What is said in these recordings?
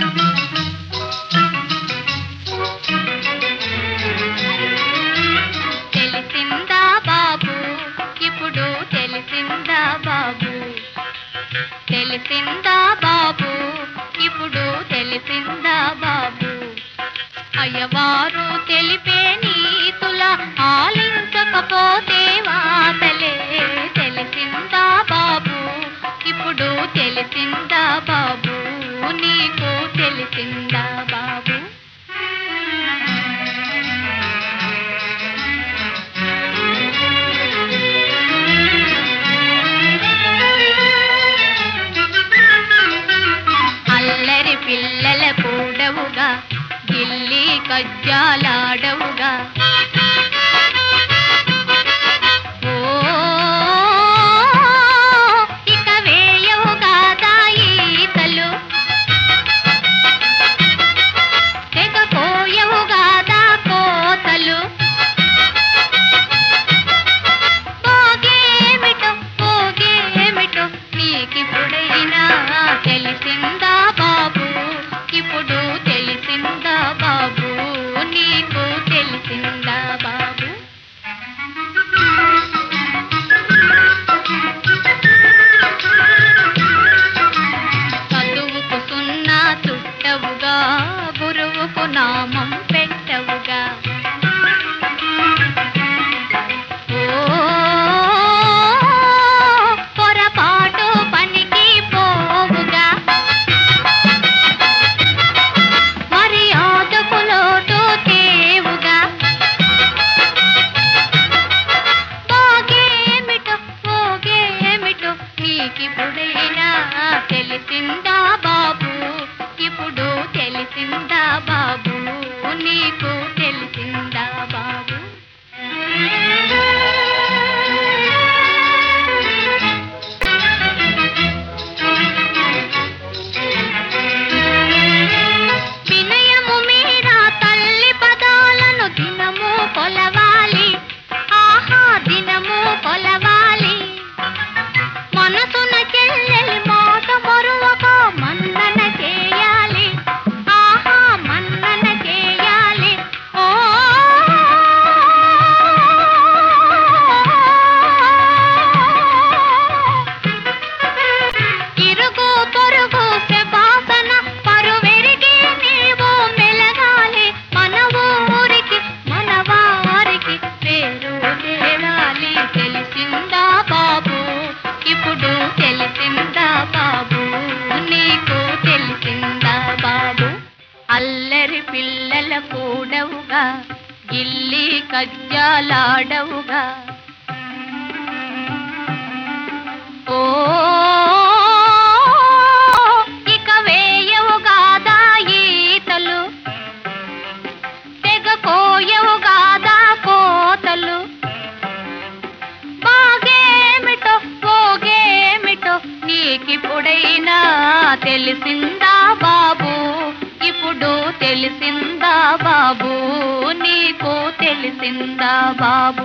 తెలిసిందా బాబు ఇప్పుడు తెలిసిందా బాబు తెలిసిందా బాబు ఇప్పుడు తెలిసిందా బాబు అయ్యవారు తెలిపే నీతుల ఆలించకపోతే వాతలే తెలిసిందా బాబు ఇప్పుడు తెలిసిందా బాబు నీకు తెలిసిందా బాబు అల్లరి పిల్లల కూడవుగా గిల్లి కజ్జాలాడవుగా ఓ ఇక వేయవు కాదా ఈతలు తెగ కోయవు కాదా కోతలు పోగేమిటో పోగేమిటో నీకిప్పుడైనా తెలిసిందా బాబు ఇప్పుడు తెలిసిందా బాబు నీకు తెలిసిందా బాబు చదువుకు సున్నా చుట్టవుగా గురువుకు నామం పెట్టవుగా ఓ పొరపాటు పనికి పోవుగా మరి ఆదుకులోటు తేవుగా పోగేమిటో పోగేమిటో నీకిప్పుడైనా తెలిసిందా బాబు ఇప్పుడు తెలిసిందా బాబు నీకు తెలిసిందా బాబు వినయము మీద తల్లి పదాలను దినము కొలవాలి ఆహా దినము కొలవాలి మనసున చెల్లెలి మాట మరువక మన్నన చేయాలి ఆహా మన్నన చేయాలి ఓ ఇరుగు పొరుగు శపాసన పరువెరిగి నీవు మెలగాలి మన ఊరికి మన వారికి పేరు తేవాలి తెలిసిందా బాబు ఇప్పుడు తెలిసిందా బాబు నీకు తెలిసిందా బాబు అల్లరి పిల్లల కూడవుగా గిల్లి కజ్జాలాడవుగా ఓ ఇక వేయవు గాదా ఈతలు తెగ కోయవు గాదా కోతలు బాగేమిటో పోగేమిటో నీకిప్పుడైనా తెలిసిందా బాబు ఇప్పుడు తెలిసిందా బాబు నీకు తెలిసిందా బాబు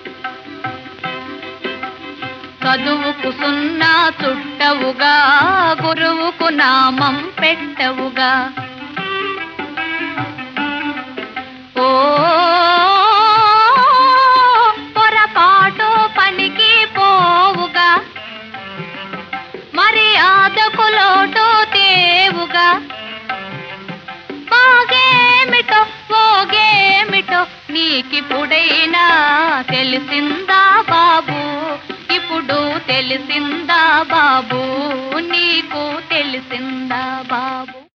చదువుకు సున్నా చుట్టవుగా గురువుకు నామం పెట్టవుగా ఓ పొరపాటు పనికి పోవుగా మరి ఆదకులోటు తేవుగా బాగేమిటో పోగేమిటో నీకిప్పుడైనా తెలిసిందా బాబు ఇప్పుడు తెలిసిందా బాబు నీకు తెలిసిందా బాబు